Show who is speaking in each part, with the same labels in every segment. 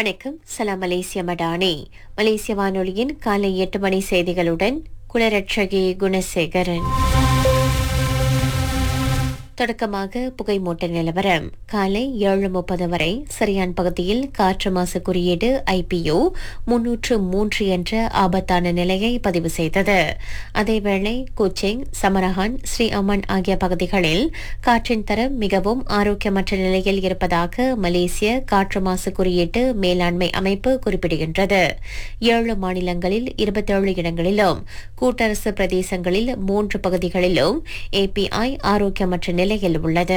Speaker 1: வணக்கம் சலாம் மலேசிய மடானி மலேசிய வானொலியின் காலை எட்டு மணி செய்திகளுடன் குலரட்சகி குணசேகரன் தொடக்கமாக புகைமூட்ட நிலவரம் காலை ஏழு முப்பது வரை சரியான் பகுதியில் காற்று மாசு குறியீடு ஐபிஓ முன்னூற்று மூன்று என்ற ஆபத்தான நிலையை பதிவு செய்தது அதேவேளை குச்சிங் சமரஹான் ஸ்ரீ அமன் ஆகிய பகுதிகளில் காற்றின் தரம் மிகவும் ஆரோக்கியமற்ற நிலையில் இருப்பதாக மலேசிய காற்று மாசு குறியீட்டு மேலாண்மை அமைப்பு குறிப்பிடுகின்றது ஏழு மாநிலங்களில் இருபத்தேழு இடங்களிலும் கூட்டரசு பிரதேசங்களில் மூன்று பகுதிகளிலும் ஏபிஐ ஆரோக்கியமற்ற நிலையில் உள்ளது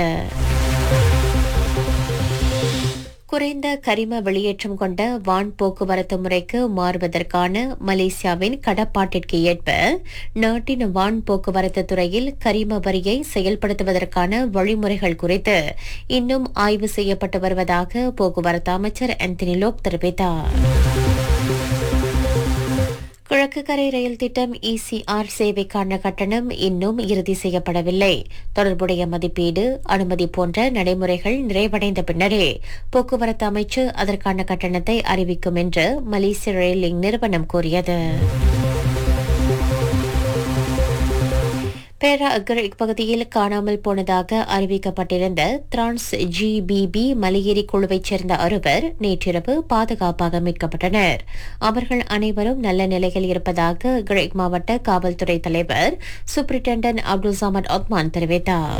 Speaker 1: குறைந்த கரிம வெளியேற்றம் கொண்ட வான் போக்குவரத்து முறைக்கு மாறுவதற்கான மலேசியாவின் கடப்பாட்டிற்கு ஏற்ப நாட்டின் வான் போக்குவரத்து துறையில் கரிம வரியை செயல்படுத்துவதற்கான வழிமுறைகள் குறித்து இன்னும் ஆய்வு செய்யப்பட்டு வருவதாக போக்குவரத்து அமைச்சர் ஆந்தனி லோக் தெரிவித்தார் கிழக்கு கரை ரயில் திட்டம் இசிஆர் சேவைக்கான கட்டணம் இன்னும் இறுதி செய்யப்படவில்லை தொடர்புடைய மதிப்பீடு அனுமதி போன்ற நடைமுறைகள் நிறைவடைந்த பின்னரே போக்குவரத்து அமைச்சு அதற்கான கட்டணத்தை அறிவிக்கும் என்று மலேசிய ரயிலிங் நிறுவனம் கூறியது பேரா அக்ரிக் பகுதியில் காணாமல் போனதாக அறிவிக்கப்பட்டிருந்த திரான்ஸ் ஜிபிபி மலையேறி குழுவைச் சேர்ந்த அறுவர் நேற்றிரவு பாதுகாப்பாக மீட்கப்பட்டனர் அவர்கள் அனைவரும் நல்ல நிலையில் இருப்பதாக கிரேக் மாவட்ட காவல்துறை தலைவர் சூப்பரிண்டென்டன்ட் அப்துல் சமத் ஒத்மான் தெரிவித்தார்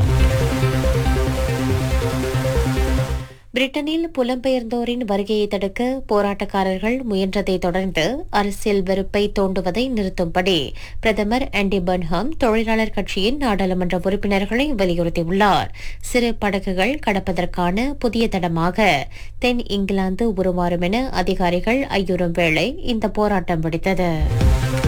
Speaker 1: பிரிட்டனில் புலம்பெயர்ந்தோரின் வருகையை தடுக்க போராட்டக்காரர்கள் முயன்றதை தொடர்ந்து அரசியல் வெறுப்பை தோண்டுவதை நிறுத்தும்படி பிரதமர் ஆண்டி பர்ன்ஹாம் தொழிலாளர் கட்சியின் நாடாளுமன்ற உறுப்பினர்களை வலியுறுத்தியுள்ளார் சிறு படகுகள் கடப்பதற்கான புதிய தடமாக தென் இங்கிலாந்து உருமாறும் என அதிகாரிகள் ஐயுறும் வேளை இந்த போராட்டம் வெடித்தது